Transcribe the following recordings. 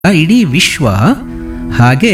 ಆ ಇಡೀ ವಿಶ್ವ ಹಾಗೆ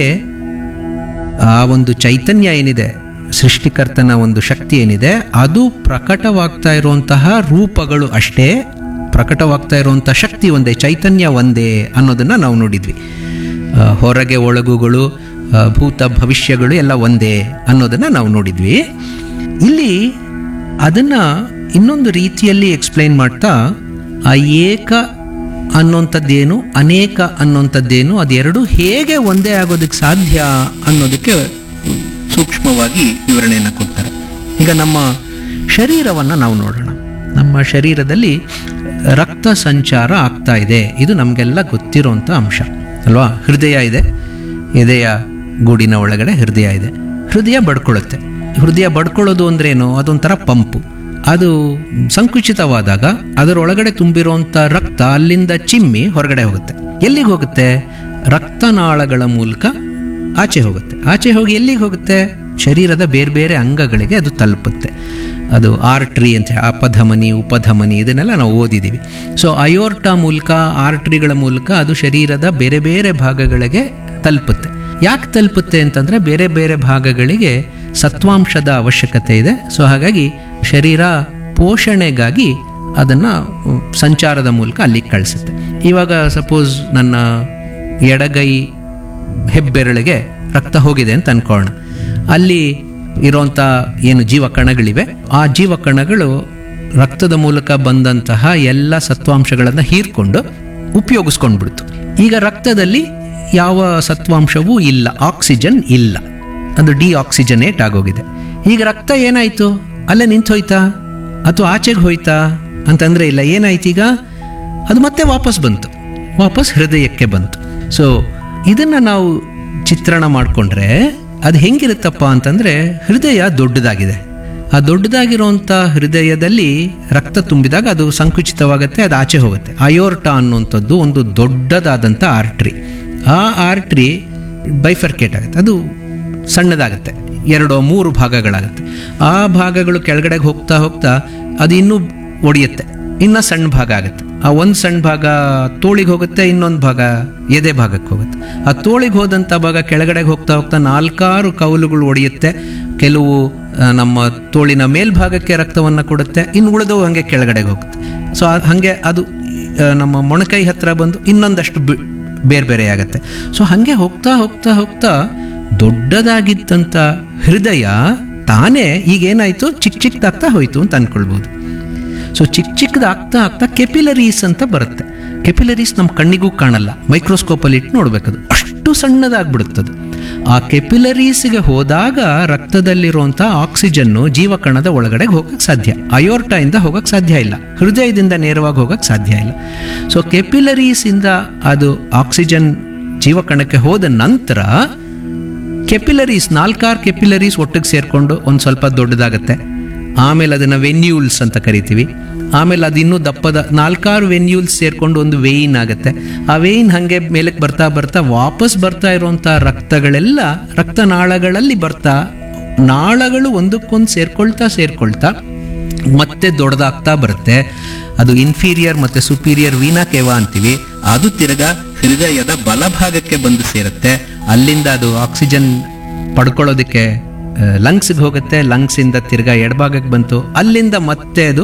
ಆ ಒಂದು ಚೈತನ್ಯ ಏನಿದೆ ಸೃಷ್ಟಿಕರ್ತನ ಒಂದು ಶಕ್ತಿ ಏನಿದೆ ಅದು ಪ್ರಕಟವಾಗ್ತಾ ಇರುವಂತಹ ರೂಪಗಳು ಅಷ್ಟೇ ಪ್ರಕಟವಾಗ್ತಾ ಇರುವಂತಹ ಶಕ್ತಿ ಒಂದೇ ಚೈತನ್ಯ ಒಂದೇ ಅನ್ನೋದನ್ನ ನಾವು ನೋಡಿದ್ವಿ ಆ, ಹೊರಗೆ ಒಳಗುಗಳು ಆ, ಭೂತ ಭವಿಷ್ಯಗಳು ಎಲ್ಲ ಒಂದೇ ಅನ್ನೋದನ್ನ ನಾವು ನೋಡಿದ್ವಿ ಇಲ್ಲಿ ಅದನ್ನ ಇನ್ನೊಂದು ರೀತಿಯಲ್ಲಿ ಎಕ್ಸ್ಪ್ಲೈನ್ ಮಾಡ್ತಾ ಆ ಏಕ ಅನ್ನೋಂಥದ್ದೇನು ಅನೇಕ ಅನ್ನೋಂಥದ್ದೇನು ಅದೆರಡು ಹೇಗೆ ಒಂದೇ ಆಗೋದಕ್ಕೆ ಸಾಧ್ಯ ಅನ್ನೋದಕ್ಕೆ ಸೂಕ್ಷ್ಮವಾಗಿ ವಿವರಣೆಯನ್ನು ಕೊಡ್ತಾರೆ ಈಗ ನಮ್ಮ ಶರೀರವನ್ನು ನಾವು ನೋಡೋಣ ನಮ್ಮ ಶರೀರದಲ್ಲಿ ರಕ್ತ ಸಂಚಾರ ಆಗ್ತಾ ಇದೆ ಇದು ನಮಗೆಲ್ಲ ಗೊತ್ತಿರೋಂಥ ಅಂಶ ಅಲ್ವಾ ಹೃದಯ ಇದೆ ಎದೆಯ ಗೂಡಿನ ಒಳಗಡೆ ಹೃದಯ ಇದೆ ಹೃದಯ ಬಡ್ಕೊಳ್ಳುತ್ತೆ ಹೃದಯ ಬಡ್ಕೊಳ್ಳೋದು ಅಂದ್ರೇನು ಅದೊಂಥರ ಪಂಪು ಅದು ಸಂಕುಚಿತವಾದಾಗ ಅದರೊಳಗಡೆ ತುಂಬಿರುವಂಥ ರಕ್ತ ಅಲ್ಲಿಂದ ಚಿಮ್ಮಿ ಹೊರಗಡೆ ಹೋಗುತ್ತೆ ಎಲ್ಲಿಗೆ ಹೋಗುತ್ತೆ ರಕ್ತನಾಳಗಳ ಮೂಲಕ ಆಚೆ ಹೋಗುತ್ತೆ ಆಚೆ ಹೋಗಿ ಎಲ್ಲಿಗೆ ಹೋಗುತ್ತೆ ಶರೀರದ ಬೇರೆ ಬೇರೆ ಅಂಗಗಳಿಗೆ ಅದು ತಲುಪುತ್ತೆ ಅದು ಆರ್ಟ್ರಿ ಅಂತ ಅಪಧಮನಿ ಉಪಧಮನಿ ಇದನ್ನೆಲ್ಲ ನಾವು ಓದಿದ್ದೀವಿ ಸೊ ಅಯೋರ್ಟಾ ಮೂಲಕ ಆರ್ಟ್ರಿಗಳ ಮೂಲಕ ಅದು ಶರೀರದ ಬೇರೆ ಬೇರೆ ಭಾಗಗಳಿಗೆ ತಲುಪುತ್ತೆ ಯಾಕೆ ತಲುಪುತ್ತೆ ಅಂತಂದರೆ ಬೇರೆ ಬೇರೆ ಭಾಗಗಳಿಗೆ ಸತ್ವಾಂಶದ ಅವಶ್ಯಕತೆ ಇದೆ ಸೊ ಹಾಗಾಗಿ ಶರೀರ ಪೋಷಣೆಗಾಗಿ ಅದನ್ನು ಸಂಚಾರದ ಮೂಲಕ ಅಲ್ಲಿಗೆ ಕಳಿಸುತ್ತೆ ಇವಾಗ ಸಪೋಸ್ ನನ್ನ ಎಡಗೈ ಹೆಬ್ಬೆರಳಿಗೆ ರಕ್ತ ಹೋಗಿದೆ ಅಂತ ಅನ್ಕೊಳ್ಳೋಣ ಅಲ್ಲಿ ಇರೋಂಥ ಏನು ಜೀವಕಣಗಳಿವೆ ಆ ಜೀವಕಣಗಳು ರಕ್ತದ ಮೂಲಕ ಬಂದಂತಹ ಎಲ್ಲ ಸತ್ವಾಂಶಗಳನ್ನು ಹೀರ್ಕೊಂಡು ಉಪಯೋಗಿಸ್ಕೊಂಡ್ಬಿಡ್ತು ಈಗ ರಕ್ತದಲ್ಲಿ ಯಾವ ಸತ್ವಾಂಶವೂ ಇಲ್ಲ ಆಕ್ಸಿಜನ್ ಇಲ್ಲ ಅದು ಡಿ ಆಕ್ಸಿಜನೇಟ್ ಆಗೋಗಿದೆ ಈಗ ರಕ್ತ ಏನಾಯ್ತು ಅಲ್ಲೇ ನಿಂತು ಹೋಯ್ತಾ ಅಥವಾ ಆಚೆಗೆ ಹೋಯ್ತಾ ಅಂತಂದ್ರೆ ಇಲ್ಲ ಏನಾಯ್ತು ಈಗ ಅದು ಮತ್ತೆ ವಾಪಸ್ ಬಂತು ವಾಪಸ್ ಹೃದಯಕ್ಕೆ ಬಂತು ಸೊ ಇದನ್ನ ನಾವು ಚಿತ್ರಣ ಮಾಡಿಕೊಂಡ್ರೆ ಅದು ಹೆಂಗಿರುತ್ತಪ್ಪ ಅಂತಂದ್ರೆ ಹೃದಯ ದೊಡ್ಡದಾಗಿದೆ ಆ ದೊಡ್ಡದಾಗಿರುವಂಥ ಹೃದಯದಲ್ಲಿ ರಕ್ತ ತುಂಬಿದಾಗ ಅದು ಸಂಕುಚಿತವಾಗುತ್ತೆ ಅದು ಆಚೆ ಹೋಗುತ್ತೆ ಅಯೋರ್ಟಾ ಅನ್ನುವಂಥದ್ದು ಒಂದು ದೊಡ್ಡದಾದಂಥ ಆರ್ಟ್ರಿ ಆ ಆರ್ಟ್ರಿ ಬೈಫರ್ಕೇಟ್ ಆಗುತ್ತೆ ಅದು ಸಣ್ಣದಾಗುತ್ತೆ ಎರಡು ಮೂರು ಭಾಗಗಳಾಗುತ್ತೆ ಆ ಭಾಗಗಳು ಕೆಳಗಡೆಗೆ ಹೋಗ್ತಾ ಹೋಗ್ತಾ ಅದು ಇನ್ನೂ ಒಡೆಯುತ್ತೆ ಇನ್ನು ಸಣ್ಣ ಭಾಗ ಆಗುತ್ತೆ ಆ ಒಂದು ಸಣ್ಣ ಭಾಗ ತೋಳಿಗೆ ಹೋಗುತ್ತೆ ಇನ್ನೊಂದು ಭಾಗ ಎದೆ ಭಾಗಕ್ಕೆ ಹೋಗುತ್ತೆ ಆ ತೋಳಿಗೆ ಹೋದಂಥ ಭಾಗ ಕೆಳಗಡೆಗೆ ಹೋಗ್ತಾ ಹೋಗ್ತಾ ನಾಲ್ಕಾರು ಕೌಲುಗಳು ಒಡೆಯುತ್ತೆ ಕೆಲವು ಆ, ನಮ್ಮ ತೋಳಿನ ಮೇಲ್ಭಾಗಕ್ಕೆ ರಕ್ತವನ್ನು ಕೊಡುತ್ತೆ ಇನ್ನು ಉಳಿದವು ಹಾಗೆ ಕೆಳಗಡೆಗೆ ಹೋಗುತ್ತೆ ಸೊ ಹಾಗೆ ಅದು ಆ, ನಮ್ಮ ಮೊಣಕೈ ಹತ್ರ ಬಂದು ಇನ್ನೊಂದಷ್ಟು ಬಿ- ಬೇರೆ ಬೇರೆ ಆಗುತ್ತೆ ಸೊ ಹಾಗೆ ಹೋಗ್ತಾ ಹೋಗ್ತಾ ಹೋಗ್ತಾ ದೊಡ್ಡದಾಗಿದ್ದಂಥ ಹೃದಯ ತಾನೇ ಈಗ ಏನಾಯ್ತು ಚಿಕ್ಕ ಚಿಕ್ಕದಾಗ್ತಾ ಹೋಯ್ತು ಅಂತ ಅನ್ಕೊಳ್ಬೋದು ಸೊ ಚಿಕ್ಕ ಚಿಕ್ಕದಾಗ್ತಾ ಆಗ್ತಾ ಕೆಪಿಲರೀಸ್ ಅಂತ ಬರುತ್ತೆ ಕೆಪಿಲರೀಸ್ ನಮ್ಮ ಕಣ್ಣಿಗೂ ಕಾಣಲ್ಲ ಮೈಕ್ರೋಸ್ಕೋಪಲ್ಲಿ ಇಟ್ಟು ನೋಡ್ಬೇಕದು ಅಷ್ಟು ಸಣ್ಣದಾಗ್ಬಿಡುತ್ತದು ಆ ಕೆಪಿಲರೀಸ್ಗೆ ಹೋದಾಗ ರಕ್ತದಲ್ಲಿರುವಂಥ ಆಕ್ಸಿಜನ್ನು ಜೀವಕಣದ ಒಳಗಡೆ ಹೋಗಕ್ಕೆ ಸಾಧ್ಯ ಅಯೋರ್ಟಾ ಇಂದ ಹೋಗಕ್ಕೆ ಸಾಧ್ಯ ಇಲ್ಲ ಹೃದಯದಿಂದ ನೇರವಾಗಿ ಹೋಗಕ್ಕೆ ಸಾಧ್ಯ ಇಲ್ಲ ಸೊ ಕೆಪಿಲರೀಸ್ ಇಂದ ಅದು ಆಕ್ಸಿಜನ್ ಜೀವಕಣಕ್ಕೆ ಹೋದ ನಂತರ ಕೆಪಿಲರೀಸ್ ನಾಲ್ಕಾರು ಕೆಪಿಲರೀಸ್ ಒಟ್ಟಿಗೆ ಸೇರಿಕೊಂಡು ಒಂದು ಸ್ವಲ್ಪ ದೊಡ್ಡದಾಗತ್ತೆ ಆಮೇಲೆ ಅದನ್ನು ವೆನ್ಯೂಲ್ಸ್ ಅಂತ ಕರಿತೀವಿ ಆಮೇಲೆ ಅದು ಇನ್ನೂ ದಪ್ಪದ ನಾಲ್ಕಾರು ವೆನ್ಯೂಲ್ಸ್ ಸೇರಿಕೊಂಡು ಒಂದು ವೇಯಿನ್ ಆಗುತ್ತೆ ಆ ವೇಯಿನ್ ಹಾಗೆ ಮೇಲಕ್ಕೆ ಬರ್ತಾ ಬರ್ತಾ ವಾಪಸ್ ಬರ್ತಾ ಇರುವಂಥ ರಕ್ತಗಳೆಲ್ಲ ರಕ್ತನಾಳಗಳಲ್ಲಿ ಬರ್ತಾ ನಾಳಗಳು ಒಂದಕ್ಕೊಂದು ಸೇರ್ಕೊಳ್ತಾ ಸೇರ್ಕೊಳ್ತಾ ಮತ್ತೆ ದೊಡ್ಡದಾಗ್ತಾ ಬರುತ್ತೆ ಅದು ಇನ್ಫೀರಿಯರ್ ಮತ್ತೆ ಸುಪೀರಿಯರ್ ವೀನಾ ಕೇವಾ ಅಂತೀವಿ ಅದು ತಿರ್ಗಾ ಹೃದಯದ ಬಲಭಾಗಕ್ಕೆ ಬಂದು ಸೇರುತ್ತೆ ಅಲ್ಲಿಂದ ಅದು ಆಕ್ಸಿಜನ್ ಪಡ್ಕೊಳ್ಳೋದಕ್ಕೆ ಲಂಗ್ಸ್ಗೆ ಹೋಗುತ್ತೆ ಲಂಗ್ಸಿಂದ ತಿರ್ಗಾ ಎಡಭಾಗಕ್ಕೆ ಬಂತು ಅಲ್ಲಿಂದ ಮತ್ತೆ ಅದು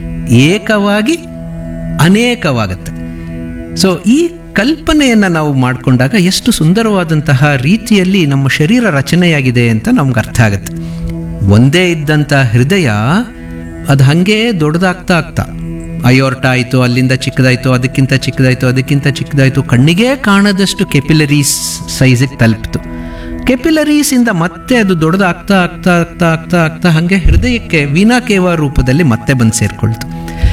ಏಕವಾಗಿ ಅನೇಕವಾಗುತ್ತೆ ಸೊ ಈ ಕಲ್ಪನೆಯನ್ನು ನಾವು ಮಾಡಿಕೊಂಡಾಗ ಎಷ್ಟು ಸುಂದರವಾದಂತಹ ರೀತಿಯಲ್ಲಿ ನಮ್ಮ ಶರೀರ ರಚನೆಯಾಗಿದೆ ಅಂತ ನಮ್ಗೆ ಅರ್ಥ ಆಗುತ್ತೆ ಒಂದೇ ಇದ್ದಂಥ ಹೃದಯ ಅದು ಹಾಗೇ ದೊಡ್ಡದಾಗ್ತಾ ಆಗ್ತಾ ಅಯೋರ್ಟ ಆಯಿತು ಅಲ್ಲಿಂದ ಚಿಕ್ಕದಾಯಿತು ಅದಕ್ಕಿಂತ ಚಿಕ್ಕದಾಯಿತು ಅದಕ್ಕಿಂತ ಚಿಕ್ಕದಾಯಿತು ಕಣ್ಣಿಗೆ ಕಾಣದಷ್ಟು ಕೆಪಿಲರೀಸ್ ಸೈಜಿಗೆ ತಲುಪಿತು ಕೆಪಿಲರೀಸಿಂದ ಮತ್ತೆ ಅದು ದೊಡ್ಡದಾಗ್ತಾ ಆಗ್ತಾ ಆಗ್ತಾ ಆಗ್ತಾ ಆಗ್ತಾ ಹಾಗೆ ಹೃದಯಕ್ಕೆ ವೀಣಾಕೇವ ರೂಪದಲ್ಲಿ ಮತ್ತೆ ಬಂದು ಸೇರ್ಕೊಳ್ತು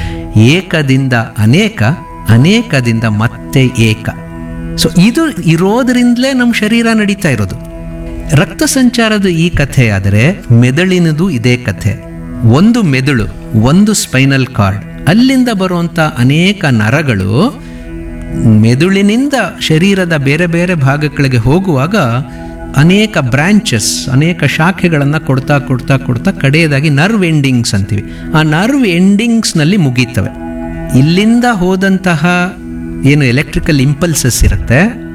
ಏಕದಿಂದ ಅನೇಕ ಅನೇಕದಿಂದ ಮತ್ತೆ ಏಕ ಸೊ ಇದು ಇರೋದ್ರಿಂದಲೇ ನಮ್ಮ ಶರೀರ ನಡೀತಾ ಇರೋದು ರಕ್ತ ಸಂಚಾರದ ಈ ಕಥೆ ಆದರೆ ಮೆದುಳಿನದು ಇದೇ ಕಥೆ ಒಂದು ಮೆದುಳು ಒಂದು ಸ್ಪೈನಲ್ ಕಾರ್ಡ್ ಅಲ್ಲಿಂದ ಬರುವಂಥ ಅನೇಕ ನರಗಳು ಮೆದುಳಿನಿಂದ ಶರೀರದ ಬೇರೆ ಬೇರೆ ಭಾಗಗಳಿಗೆ ಹೋಗುವಾಗ ಅನೇಕ ಬ್ರಾಂಚಸ್ ಅನೇಕ ಶಾಖೆಗಳನ್ನು ಕೊಡ್ತಾ ಕೊಡ್ತಾ ಕೊಡ್ತಾ ಕಡೆಯದಾಗಿ ನರ್ವ್ ಎಂಡಿಂಗ್ಸ್ ಅಂತೀವಿ ಆ ನರ್ವ್ ಎಂಡಿಂಗ್ಸ್ನಲ್ಲಿ ಮುಗೀತವೆ ಇಲ್ಲಿಂದ ಹೋದಂತಹ ಏನು ಎಲೆಕ್ಟ್ರಿಕಲ್ ಇಂಪಲ್ಸಸ್ ಇರುತ್ತೆ